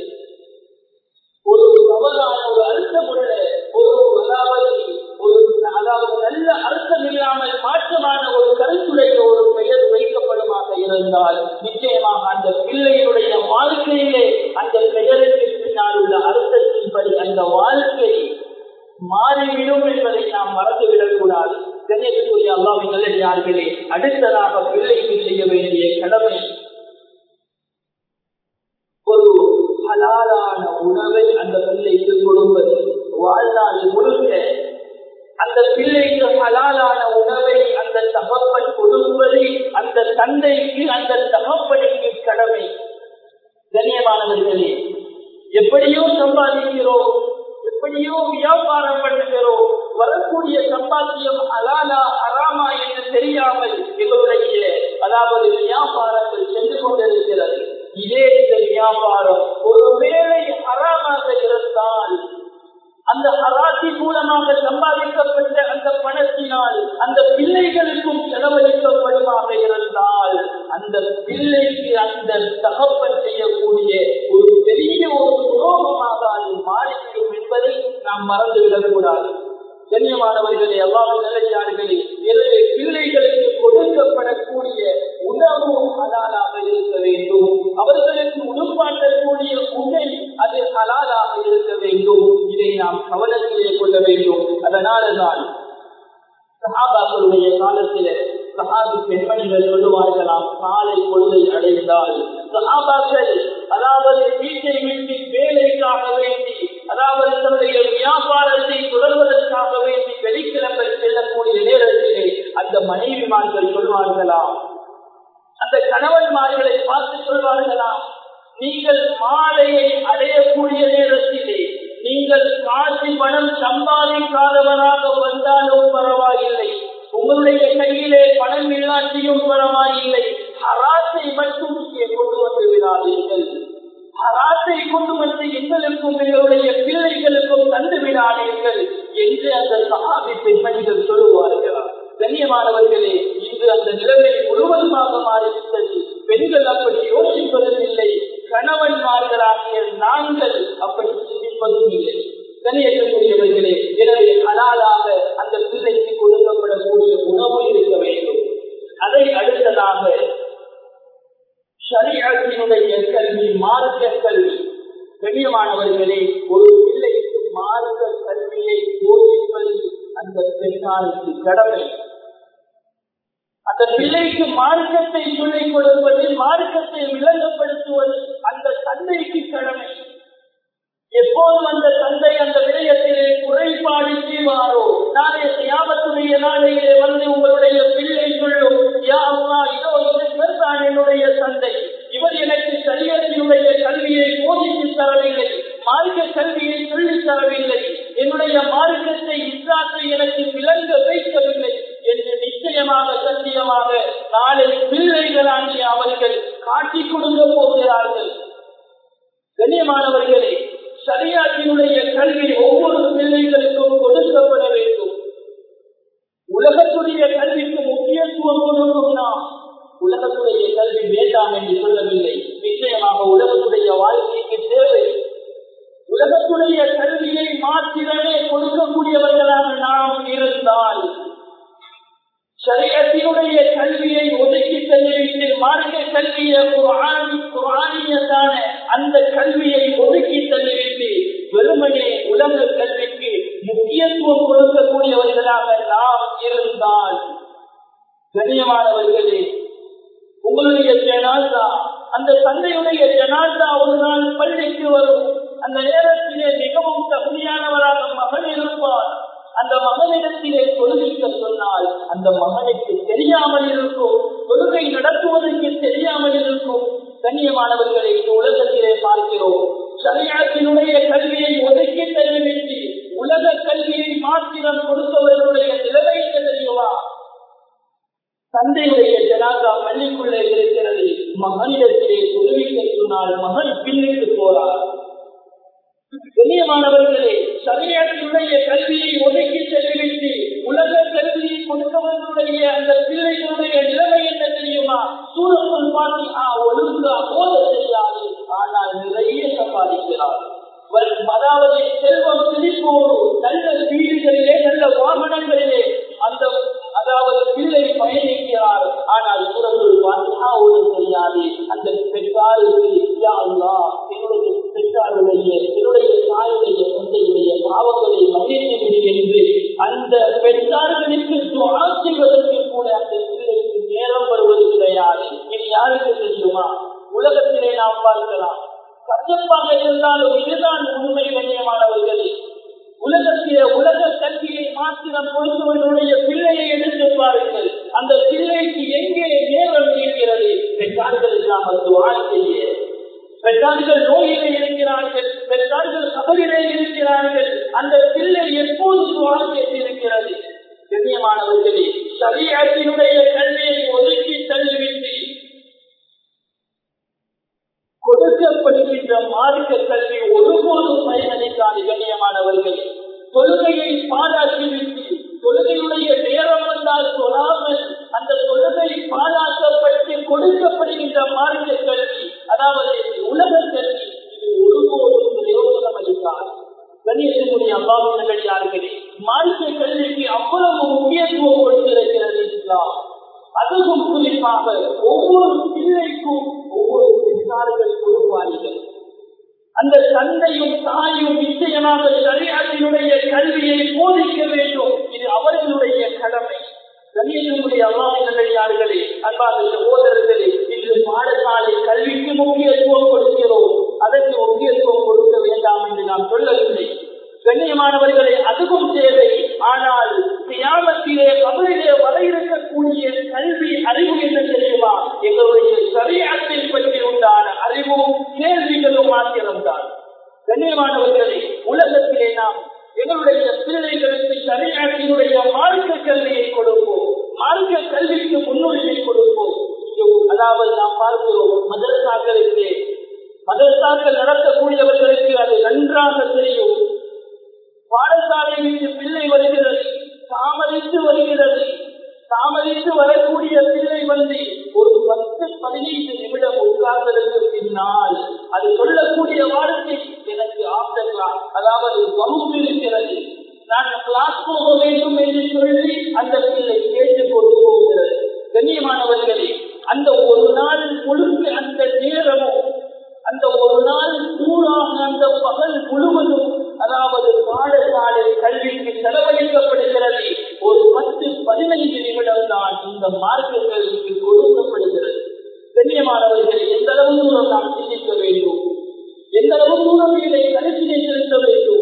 Speaker 1: ஒரு தவறான ஒரு அர்த்தமுள்ள ஒரு அதாவது ஒரு அதாவது நல்ல அர்த்தம் இல்லாமல் மாற்றமான ஒரு கருத்துடைய ஒரு பெயர் வைக்கப்படுமாக இருந்தால் நிச்சயமாக அந்த பிள்ளையினுடைய வாழ்க்கையிலே அந்த பெயருக்கு பின்னால் உள்ள அர்த்தத்தின்படி அந்த வாழ்க்கை மாறிவிடும் என்பதை நாம் மறந்துவிடக் கூடாது கண்ணியத்துக்குரிய அல்லாவின் நல்லடியார்களே அடுத்ததாக பிள்ளைக்கு செய்ய வேண்டிய கடமை ஒரு ஹலாலான உணவை அந்த பிள்ளைக்கு கொடுப்பது வாழ்நாள் முழுக்க அந்த பிள்ளைக்கு ஹலாலான உணவை அந்த தகப்பன் கொடுப்பதை அந்த தந்தைக்கு அந்த தகப்பனுக்கு கடமை கண்ணியமானவர்களே எப்படியோ சம்பாதிக்கிறோம் எப்படியோ வியாபாரம் பண்ணுகிறோம் வரக்கூடிய சம்பாத்தியம் அலாலா அராமா என்று தெரியாமல் எங்களுடைய அதாவது அநியாயமாக சம்பாதிக்கப்பட்ட அந்த பணத்தினால் அந்த பிள்ளைகளுக்கும் செலவழிக்கப்படுமாக இருந்தால் அந்த பிள்ளைக்கு அந்த தகப்பன் செய்யக்கூடிய ஒரு பெரிய ஒரு துரோகமாக அது மாறிவிடும் என்பதை நாம் மறந்துவிடக்கூடாது கண்ணியமானவர்களே அவ்வாறு நிலையார்களே எனவே பிள்ளைகளுக்கு கொடுக்கப்படக்கூடிய உணவு ஹலாலாக இருக்க வேண்டும் அவர்களுக்கு உருவாக்கக்கூடிய உணை அது ஹலாலாக இருக்க வேண்டும் இதை நாம் கவனத்திலே கொள்ள வேண்டும் அதனால தான் சஹாபாக்களுடைய காலத்தில சஹாபி பெண்மணிகள் சொல்லுவார்களாம் காலை பொழுதை அடைந்தால் சஹாபாக்கள் அதாவது வீட்டை விட்டு வேலைக்காக வேண்டி அதாவது தன்னுடைய வியாபாரத்தை தொடர்வதற்காக வேண்டி வெளிக்கிழமை செல்லக்கூடிய நேரத்திலே அந்த மனைவிமார்கள் சொல்வார்களாம் அந்த கணவன்மார்களை பார்த்து சொல்வார்களாம் நீங்கள் மாலையை அடையக்கூடிய நேரத்திலே நீங்கள் காசி பணம் சம்பாதிக்காதவராக வந்தாலும் பரவாயில்லை உங்களுடைய கையிலே பணம் இல்லாட்டியும் பரவாயில்லை ஹராத்தை மட்டும் இங்கே கொண்டு வந்து விடாதீர்கள் ஹராத்தை கொண்டு வந்து எங்களுக்கும் எங்களுடைய பிள்ளைகளுக்கும் தந்து விடாதீர்கள் என்று அந்த சகாபி பெண்மணிகள் சொல்லுவார்கள் கண்ணியமானவர்களே இன்று அந்த நிலைமை முழுவதுமாக மாறிவிட்டது பெண்கள் அப்படி யோசிப்பதும் கணவன்மார்களாகிய நாங்கள் அப்படி சிந்திப்பதும் இல்லை கண்ணியக்கூடியவர்களே எனவே ஹலாலாக அந்த பிள்ளைக்கு கொடுக்கப்படக்கூடிய உணவு இருக்க வேண்டும் அதை அடுத்ததாக ஷரியாத்தினுடைய கல்வி மார்க்க கல்வி கண்ணியமானவர்களே ஒரு பிள்ளைக்கு மார்க்க கல்வியை போதிப்பது அந்த பெண்ணாருக்கு கடமை அந்த பிள்ளைக்கு மார்க்கத்தை சொல்லிக் கொடுப்பது மார்க்கத்தை விளங்கப்படுத்துவது அந்த தந்தைக்கு கடமை எப்போதும் அந்த தந்தை அந்த விடயத்திலே குறைபாடு செய்வாரோ நாளைய தியாகத்துடைய நாளையிலே வந்து உங்களுடைய பிள்ளை சொல்லும் யா அம்மா இதோ இவர் தான் என்னுடைய தந்தை இவர் எனக்கு சரியத்தினுடைய கல்வியை போதித்து தரவில்லை மார்க்க கல்வியை சொல்லித் தரவில்லை என்னுடைய மார்க்கத்தை இஸ்லாத்தை எனக்கு விளங்க வைக்கவில்லை என்று நிச்சயமாக சத்தியமாக நாளை பிள்ளைகளாகிய அவர்கள் காட்டிக் கொடுக்க போகிறார்கள் கண்ணியமானவர்களே சரியாற்றினுடைய கல்வி ஒவ்வொரு பிள்ளைகளுக்கும் கொடுக்கப்பட வேண்டும் உலகத்துடைய கல்விக்கு முக்கியத்துவம் கொடுக்கும் நாம் உலகத்துடைய கல்வி வேண்டாம் என்று சொல்லவில்லை நிச்சயமாக உலகத்துடைய வாழ்க்கைக்கு தேவை உலகத்துடைய கல்வியை மாத்திரமே கொடுக்கக்கூடியவர்களாக நாம் இருந்தால் சரியத்தினுடைய கல்வியை ஒதுக்கி தள்ளிவிட்டு மார்க்க கல்வியை குரானியதான அந்த கல்வியை ஒதுக்கி தள்ளிவிட்டு வெறுமனே உலக கல்விக்கு முக்கியத்துவம் கொடுக்கக்கூடியவர்களாக நாம் இருந்தால் கண்ணியமானவர்களே உங்களுடைய ஜனாதா அந்த தந்தையுடைய ஜனாதா ஒரு நாள் பள்ளிக்கு வரும் அந்த நேரத்திலே மிகவும் தகுதியானவராக மகன் இருப்பார் அந்த மகனிடத்திலே தொழுகைக்க சொன்னால் அந்த மகனுக்கு தெரியாமல் இருக்கும் தொழுகை நடத்துவதற்கு தெரியாமல் இருக்கும் கண்ணியமானவர்களை இந்த உலகத்திலே பார்க்கிறோம் சரியாத்தினுடைய கல்வியை ஒதுக்கி தள்ளிவிட்டு உலக கல்வியை மாத்திரம் கொடுத்தவர்களுடைய நிலைமை என்ன தெரியுமா தந்தையுடைய ஜனாதா பள்ளிக்குள்ளே இருக்கிறது மகனிடத்திலே தொழுவிக்க சொன்னால் மகன் பின்னுக்கு போறார் கண்ணியமானவர்களே சரியத்தினுடைய கல்வியை ஒதுக்கி செல்லிவிட்டு உலக கல்வியை கொடுத்தவர்களுடைய அந்த பிள்ளைகளுடைய நிலைமை என்ன தெரியுமா சூழல் பார்த்து ஆ ஒழுங்கா போத தெரியாது ஆனால் நிறைய சம்பாதிக்கிறார் அதாவது செல்வம் சிரிப்போடு நல்ல வீடுகளிலே நல்ல வாகனங்களிலே அந்த அதாவது பிள்ளை பயணிக்கிறார் ஆனால் சூழல் பார்த்து ஒரு தெரியாது அந்த பெற்றாருக்கு என்னுடைய பெற்றாருடைய என்னுடைய தாயுடைய தந்தையுடைய பாவங்களை மன்னித்து விடு என்று அந்த பெற்றார்களுக்கு துவா செய்வதற்கு கூட அந்த பிள்ளைக்கு நேரம் வருவது கிடையாது இது யாருக்கு தெரியுமா உலகத்திலே நாம் பார்க்கலாம் கஷ்டமாக இருந்தாலும் இதுதான் உண்மை கண்ணியமானவர்களே உலகத்திலே உலக கல்வியை மாத்திரம் பொறுத்தவர்களுடைய பிள்ளையை எடுத்து பாருங்கள் அந்த பிள்ளைக்கு எங்கே நேரம் இருக்கிறது பெற்றார்கள் இல்லாமல் துவா செய்ய பெற்றார்கள் நோயிலே இருக்கிறார்கள் பெற்றார்கள் கபலிலே இருக்கிறார்கள் அந்த பிள்ளை எப்போது துவா இருக்கிறது கண்ணியமானவர்களே சரியத்தினுடைய கல்வியை ஒதுக்கி தள்ளிவிட்டு கொடுக்கப்படுகின்ற மார்க்க கல்வி ஒருபோதும் பயனளிக்காது கண்ணியமானவர்கள் தொழுகையை பாராட்டிவிட்டு தொழுகையுடைய நேரம் வந்தால் சொல்லாமல் அந்த தொழுகை பாராட்டப்பட்டு கொடுக்கப்படுகின்ற மார்க்க கல்வி அதாவது உலக கல்வி இது ஒருபோதும் பிரயோஜனம் அளித்தார் கணியத்தினுடைய அல்லாவினர்களே மார்க்க கல்விக்கு அவ்வளவு முக்கியத்துவம் கொடுத்திருக்கிறது இஸ்லாம் அதுவும் குறிப்பாக ஒவ்வொரு பிள்ளைக்கும் ஒவ்வொரு பெற்றார்கள் பொறுப்பாளிகள் அந்த தந்தையும் தாயும் நிச்சயமாக சரியாற்றினுடைய கல்வியை போதிக்க வேண்டும் இது அவர்களுடைய கடமை கண்ணியத்தினுடைய அல்லாவினர்களே அன்பாக சகோதரர்களே இன்று பாடசாலை கல்விக்கு முக்கியத்துவம் கொடுக்கிறோம் அதற்கு முக்கியத்துவம் கொடுக்க வேண்டாம் என்று நாம் சொல்லவில்லை கண்ணியமானவர்களே அதுவும் தேவை ஆனால் தியாகத்திலே கபலிலே வர இருக்கக்கூடிய கல்வி அறிவு என்ன தெரியுமா எங்களுடைய சரியாத்தை பற்றி உண்டான அறிவும் கேள்விகளும் மாத்திரம்தான் கண்ணியமானவர்களே உலகத்திலே நாம் எங்களுடைய பிள்ளைகளுக்கு சரியாத்தினுடைய மார்க்க கல்வியை கொடுப்போம் மார்க்க கல்விக்கு முன்னுரிமை கொடுப்போம் அதாவது நாம் பார்க்கிறோம் மதரசாக்களுக்கு மதரசாக்கள் நடத்தக்கூடியவர்களுக்கு அது நன்றாக தெரியும் பாடசாலை மீது பிள்ளை வருகிறது தாமதித்து வருகிறது தாமதித்து வரக்கூடிய பிள்ளை வந்து ஒரு பத்து பதினைந்து நிமிடம் உட்கார்ந்ததற்கு பின்னால் அது சொல்லக்கூடிய வார்த்தை எனக்கு ஆஃப்டர் கிளாஸ் அதாவது வகுப்பு இருக்கிறது நான் கிளாஸ் போக வேண்டும் என்று சொல்லி அந்த பிள்ளை கேட்டுக் கொண்டு போகிறது கண்ணியமானவர்களே அந்த ஒரு நாள் முழுக்க அந்த நேரமும் அந்த ஒரு நாள் பூராக அந்த பகல் முழுவதும் அதாவது பாடசாலை கல்விக்கு செலவழிக்கப்படுகிறது ஒரு பத்து பதினைந்து நிமிடம் தான் இந்த மார்க்க கல்விக்கு கொடுக்கப்படுகிறது கண்ணியமானவர்கள் எந்த அளவு தூரம் நாம் சிந்திக்க வேண்டும் எந்த அளவு தூரம் இதை கருத்தினை செலுத்த வேண்டும்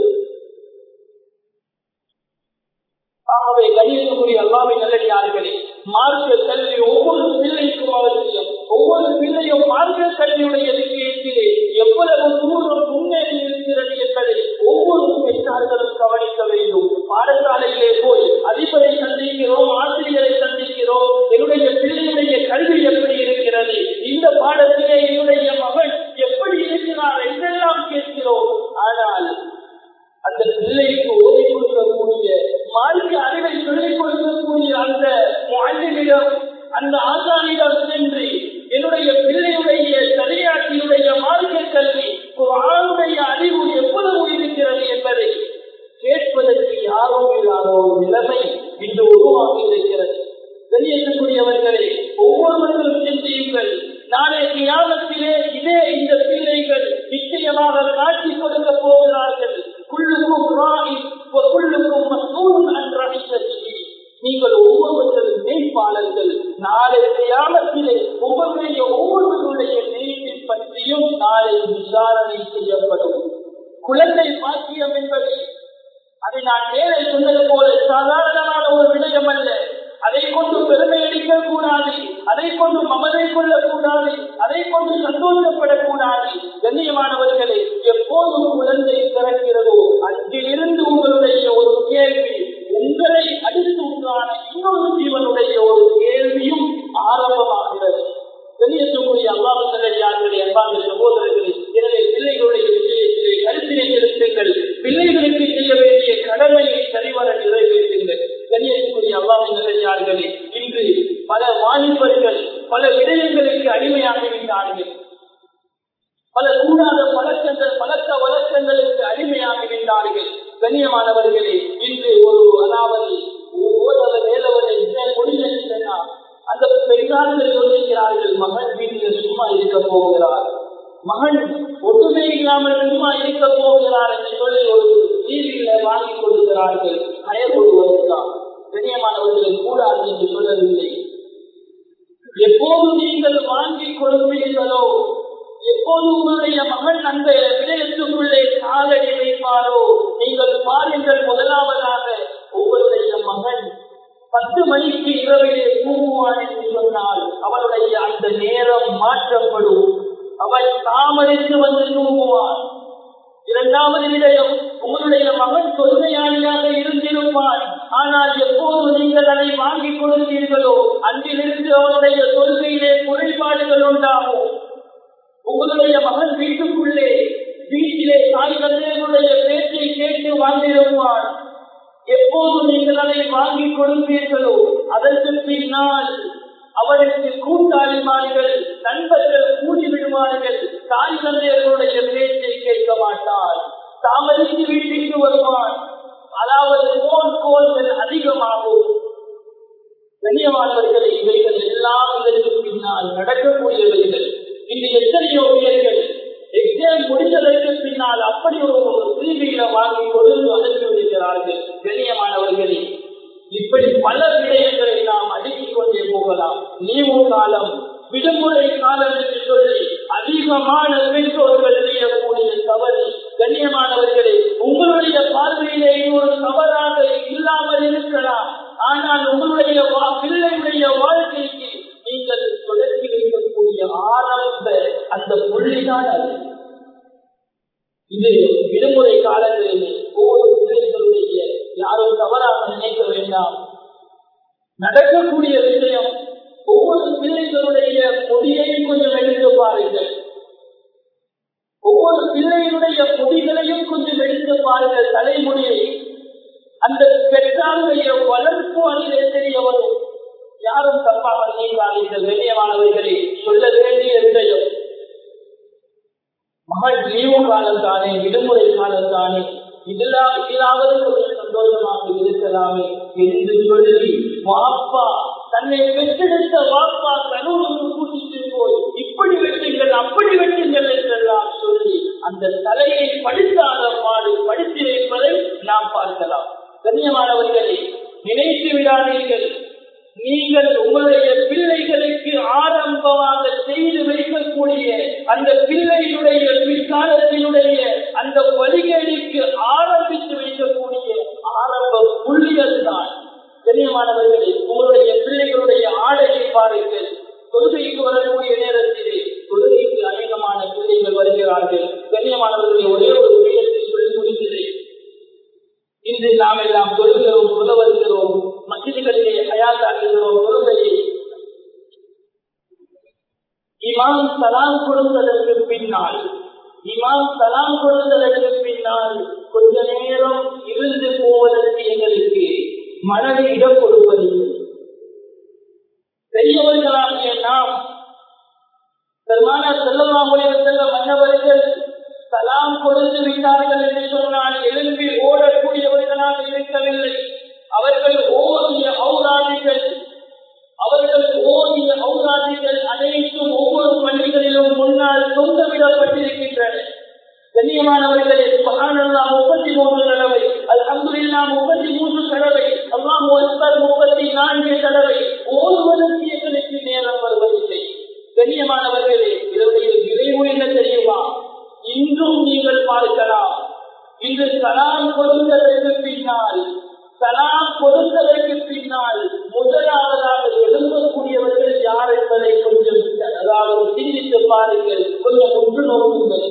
Speaker 1: ஆகவே கணியத்துக்குரிய அல்லாவை நல்லடியார்களே மார்க்க கல்வி ஒவ்வொரு பிள்ளைக்கும் அவசியம் ஒவ்வொரு பிள்ளையும் மார்க்க கல்வியுடைய கேட்டிலே எவ்வளவு தூரம் முன்னேறி இருக்கிறது என்பதை ஒவ்வொரு பெற்றார்களும் கவனிக்க வேண்டும் பாடசாலையிலே போய் அதிபரை சந்திக்கிறோம் ஆசிரியரை சந்திக்கிறோம் என்னுடைய பிள்ளையுடைய கல்வி எப்படி இருக்கிறது இந்த பாடத்திலே என்னுடைய மகன் எப்படி இருக்கிறார் என்றெல்லாம் கேட்கிறோம் ஆனால் அந்த பிள்ளைக்கு ஓதி கொடுக்கக்கூடிய மார்க்க அறிவை சொல்லிக் கொடுக்கக்கூடிய அந்த வாழ்விடம் அந்த ஆசானிடம் சென்று என்னுடைய பிள்ளையுடைய சரியாட்சியுடைய மார்க்க கல்வி ஒரு ஆணுடைய அறிவு எவ்வளவு இருக்கிறது என்பதை கேட்பதற்கு யாரும் இல்லாத ஒரு நிலைமை இன்று உருவாகி இருக்கிறது வெளியேற்றக்கூடியவர்களே ஒவ்வொருவர்களும் சிந்தியுங்கள் நாளை கியாமத்திலே இதே இந்த பிள்ளைகள் நிச்சயமாக காட்சி கொடுக்க போகிறார்கள் குள்ளுக்கும் ராணி குள்ளுக்கும் மசூரும் அன்றி நீங்கள் ஒவ்வொருவர்களும் மேய்ப்பாளர்கள் நாளை கியாமத்திலே ஒவ்வொருடைய ஒவ்வொருவருடைய நீதி பற்றியும் நாளை விசாரணை செய்யப்படும் குழந்தை பாக்கியம் என்பதை அதை நான் மேலே சொன்னது போல சாதாரணமான ஒரு விடயம் அல்ல அதை கொண்டு பெருமை அடிக்க கூடாது அதை கொண்டு மமதை கொள்ளக்கூடாது அதை கொண்டு சந்தோஷப்படக்கூடாது கண்ணியமானவர்களே எப்போதும் குழந்தை பிறக்கிறதோ அங்கிலிருந்து உங்களுடைய ஒரு கேள்வி உங்களை அடுத்து உண்டான இன்னொரு ஜீவனுடைய ஒரு கேள்வியும் ஆரம்பமாகிறது வெளியேற்றக்கூடிய அல்லாஹர்களே அன்பாக சகோதரர்களே எனவே பிள்ளைகளுடைய விஷயத்திலே கருத்தினை செலுத்துங்கள் பிள்ளைகளுக்கு செய்ய வேண்டிய கடமையை சரிவர நிறைவேற்றுங்கள் கண்ணியத்துக்குரிய அல்லாஹர்களே இன்று பல வாலிபர்கள் பல விடயங்களுக்கு அடிமையாகிவிட்டார்கள் பல கூடாத பழக்கங்கள் பழக்க வழக்கங்களுக்கு அடிமையாகிவிட்டார்கள் கண்ணியமானவர்களே இன்று ஒரு அதாவது ஓதவ வேலவரை முடிஞ்சா அந்த பெரியார்கள் சொல்லுகிறார்கள் மகன் வீட்டில் சும்மா இருக்க போகிறார் மகன் ஒற்றுமை இல்லாமல் சும்மா இருக்க போகிறார் என்று சொல்லி ஒரு டிவியில வாங்கி கொடுக்கிறார்கள் கயர் கொடுவதற்காக கண்ணியமானவர்களை கூடாது என்று சொல்லவில்லை எப்போது நீங்கள் வாங்கி கொடுப்பீர்களோ எப்போது உங்களுடைய மகன் அந்த விடயத்துக்குள்ளே காலடி வைப்பாரோ நீங்கள் பாருங்கள் முதலாவதாக உங்களுடைய மகன் பத்து மணிக்கு இரவிலே தூங்குவான் என்று சொன்னால் அவனுடைய அந்த நேரம் மாற்றப்படும் அவன் தாமதித்து வந்து தூங்குவான் இரண்டாவது விடயம் உங்களுடைய மகன் தொழுகையாளியாக இருந்திருப்பான் ஆனால் எப்போது நீங்கள் அதை வாங்கிக் கொடுத்தீர்களோ அன்றிலிருந்து அவனுடைய தொழுகையிலே குறைபாடுகள் உண்டாகும் உங்களுடைய மகன் வீட்டுக்குள்ளே வீட்டிலே தாய் தந்தையருடைய பேச்சை கேட்டு வாழ்ந்திருப்பான் எப்போது நீங்கள் அதை வாங்கி கொடுப்பீர்களோ அதற்கு பின்னால் அவருக்கு கூட்டாளிமார்கள் நண்பர்கள் கூடி விடுவார்கள் தாய் தந்தையர்களுடைய பேச்சை கேட்க மாட்டார் தாமதித்து வீட்டுக்கு வருவான் அதாவது போன் கோல்கள் அதிகமாகும் கண்ணியமானவர்களை இவைகள் எல்லாம் இதற்கு பின்னால் நடக்கக்கூடியவைகள் இது எத்தனையோ பேர்கள் எக்ஸாம் முடிந்ததற்கு பின்னால் அப்படி ஒரு உரிமையில வாங்கி கொடுத்து அனுப்பி விடுகிறார்கள் கண்ணியமானவர்களே இப்படி பல விடயங்களை நாம் அடுக்கிக் கொண்டே போகலாம் லீவு காலம் விடுமுறை காலம் என்று சொல்லி அதிகமான பெற்றோர்கள் செய்யக்கூடிய தவறு கண்ணியமானவர்களே உங்களுடைய பார்வையிலே இது ஒரு தவறாக இல்லாமல் இருக்கலாம் ஆனால் உங்களுடைய வா- பிள்ளையுடைய வாழ்க்கைக்கு நீங்கள் தொடர்பு வைக்கக்கூடிய ஆரம்ப அந்த புள்ளிதான் அது இது விடுமுறை காலங்களிலே ஒவ்வொரு பிள்ளைகளுடைய யாரும் தவறாக நினைக்க வேண்டாம் நடக்கக்கூடிய விஷயம் ஒவ்வொரு பிள்ளைகளுடைய முடியையும் கொஞ்சம் எடுத்து பாருங்கள் ஒவ்வொரு பிள்ளையினுடைய முடிகளையும் கொஞ்சம் எடுத்து பாருங்கள் தலைமுடியை அந்த பெற்றாருடைய வளர்ப்பு அதிலே தெரிய வரும் யாரும் தப்பாக நினைக்காதீர்கள் வெளியமானவர்களே சொல்ல வேண்டிய விடயம் மகள் லீவு காலம் தானே விடுமுறை காலம் தானே இதெல்லாம் இதிலாவது கொஞ்சம் சந்தோஷமாக இருக்கலாமே என்று சொல்லி வாப்பா தன்னை பெற்றெடுத்த வாப்பா கணவனுக்கு கூட்டிட்டு போய் இப்படி வெட்டுங்கள் அப்படி வெட்டுங்கள் என்றெல்லாம் சொல்லி அந்த தலையை படித்தாத பாடு படித்து வைப்பதை நாம் பார்க்கலாம் கண்ணியமானவர்களே நினைத்து விடாதீர்கள் நீங்கள் உங்களுடைய பிள்ளைகளுக்கு ஆரம்பமாக செய்து வைக்கக்கூடிய அந்த பிள்ளையினுடைய பிற்காலத்தினுடைய அந்த வழிகளுக்கு ஆரம்பித்து வைக்கக்கூடிய ஆரம்ப புள்ளிகள் தான் கண்ணியமானவர்களே உங்களுடைய பிள்ளைகளுடைய ஆடையை பாருங்கள் தொழுகைக்கு வரக்கூடிய நேரத்திலே தொழுகைக்கு அநேகமான பிள்ளைகள் வருகிறார்கள் கண்ணியமானவர்களை ஒரே ஒரு விடயத்தை சொல்லி முடிக்கிறேன் இன்று நாம் எல்லாம் தொழுகிறோம் சொல்ல வருகிறோம் மசிதிகளிலே ஹயாத்தாக்குகிறோம் தொழுகையை இமாம் சலாம் கொடுத்ததற்கு பின்னால் இமாம் சலாம் கொடுத்ததற்கு பின்னால் கொஞ்ச நேரம் இருந்து போவதற்கு எங்களுக்கு மனதை இடம் கொடுப்பதில்லை பெரியவர்களாகிய நாம் பெருமான செல்லமாமுடைய செல்ல மன்னவர்கள் சலாம் கொடுத்து விட்டார்கள் என்று சொன்னால் எழும்பி ஓடக்கூடியவர்களாக இருக்கவில்லை அவர்கள் ஓதிய ஔராதிகள் அவர்கள் ஓதிய ஔராதிகள் அனைத்தும் ஒவ்வொரு பள்ளிகளிலும் முன்னால் தொங்கவிடப்பட்டிருக்கின்றன கண்ணியமானவர்களே சுபஹானல்லாஹ் முப்பத்தி மூன்று தடவை அல்ஹம்துலில்லாஹ் முப்பத்தி மூன்று தடவை அல்லாஹ் அக்பர் முப்பத்தி நான்கு தடவை ஓதுவதற்கு எங்களுக்கு நேரம் வருவதில்லை கண்ணியமானவர்களே இதனுடைய விளைவு என்ன தெரியுமா இன்றும் நீங்கள் பார்க்கலாம் இன்று சலாம் கொடுத்ததற்கு பின்னால் சலாம் கொடுத்ததற்கு பின்னால் முதலாவதாக எழும்பக்கூடியவர்கள் யார் என்பதை கொஞ்சம் அதாவது சிந்தித்து பாருங்கள் கொஞ்சம் உற்று நோக்குங்கள்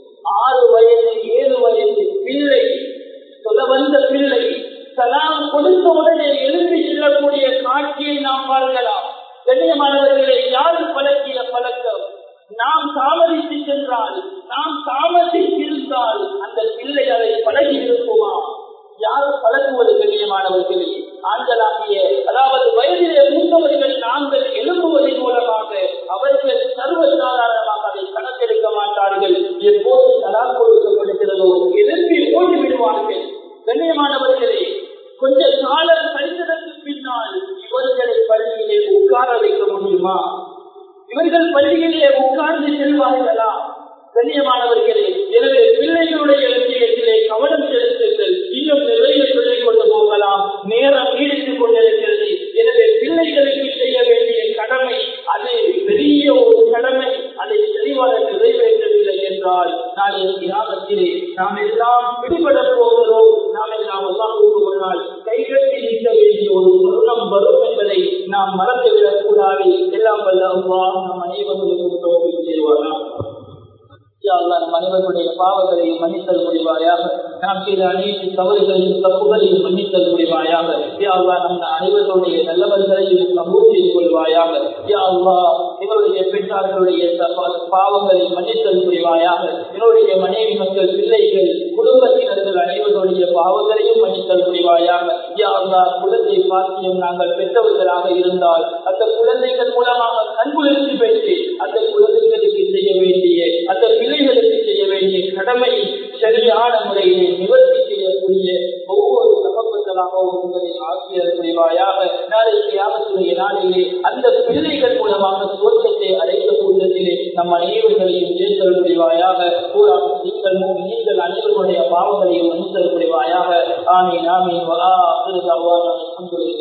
Speaker 1: ஆறு வயது ஏழு வயது பிள்ளை சொல்ல வந்த பிள்ளை சலாம் கொடுத்த உடனே எழுப்பி செல்லக்கூடிய காட்சியை நாம் பார்க்கலாம் கண்ணியமானவர்களை யாரு பழக்கிய பழக்கம் நாம் தாமதித்து சென்றால் நாம் தாமதித்திருந்தால் அந்த பிள்ளை அதை பழகி இருக்குமா யார் பழகுவது கண்ணியமானவர்களே ஆண்களாகிய அதாவது வயதிலே மூத்தவர்கள் நாங்கள் எழுப்புவதன் மூலமாக அவர்கள் சர்வ சாதாரணமாக அதை கணக்கெடுக்க மாட்டார்கள் எப்போது தலா கொடுக்கப்படுகிறதோ எழுப்பி ஓடி விடுவார்கள் கண்ணியமானவர்களே கொஞ்ச காலம் கழித்ததற்கு பின்னால் இவர்களை பள்ளியிலே உட்கார வைக்க முடியுமா இவர்கள் பள்ளியிலே உட்கார்ந்து செல்வார்களா கண்ணியமானவர்களே எனவே பிள்ளைகளுடைய விஷயத்திலே கவனம் செலுத்துங்கள் இன்னும் நிறைய சொல்லிக் கொண்டு போகலாம் நேரம் நீடித்துக் கொண்டிருக்கிறது எனவே பிள்ளைகளுக்கு செய்ய வேண்டிய கடமை அது பெரிய ஒரு கடமை அதை தெளிவாக நிறைவேற்றவில்லை என்றால் நாளைய தியாகத்திலே நாம் எல்லாம் பிடிபடப் போகிறோம் நாம் எல்லாம் அல்லாஹுக்கு முன்னால் கைகட்டி நிற்க வேண்டிய ஒரு தருணம் வரும் என்பதை நாம் மறந்துவிடக் கூடாது எல்லாம் வல்ல அல்லாஹ் நம் அனைவர்களுக்கும் தோல்வி செய்வாரா யா அல்லாஹ் நம் அனைவருடைய பாவங்களை மன்னித்தல் முடிவாயாக நாம் செய்த அனைத்து தவறுகளையும் தப்புகளையும் மன்னித்தல் புரிவாயாக யா அல்லா நம் அனைவர்களுடைய நல்லவர்களையும் கபூல் செய்து கொள்வாயாக யா அல்லா எங்களுடைய பெற்றார்களுடைய பாவங்களை மன்னித்தல் புரிவாயாக எங்களுடைய மனைவி மக்கள் பிள்ளைகள் குடும்பத்தினர்கள் அனைவருடைய பாவங்களையும் மன்னித்தல் புரிவாயாக யா அல்லா குழந்தை பாக்கியம் நாங்கள் பெற்றவர்களாக இருந்தால் அந்த குழந்தைகள் மூலமாக கண்குளிர்ச்சி பெற்று அந்த குழந்தைகளுக்கு செய்ய வேண்டிய அந்த பிள்ளைகளுக்கு செய்ய வேண்டிய கடமையை சரியான முறையிலே நிவர்த்தி செய்யக்கூடிய ஒவ்வொரு சமப்பத்தலாகவும் உங்களை ஆசிரியர் புரிவாயாக நாளை தியாகத்துடைய நாளிலே அந்த பிள்ளைகள் மூலமாக சுவர்க்கத்தை அடைந்த கூட்டத்திலே நம் அனைவர்களையும் சேர்த்தல் புரிவாயாக நீங்கள் நீங்கள் அனைவருடைய பாவங்களையும் மன்னித்தல் புரிவாயாக ஆமீன் ஆமீன் வலா அல்ஹம்துலில்லாஹ்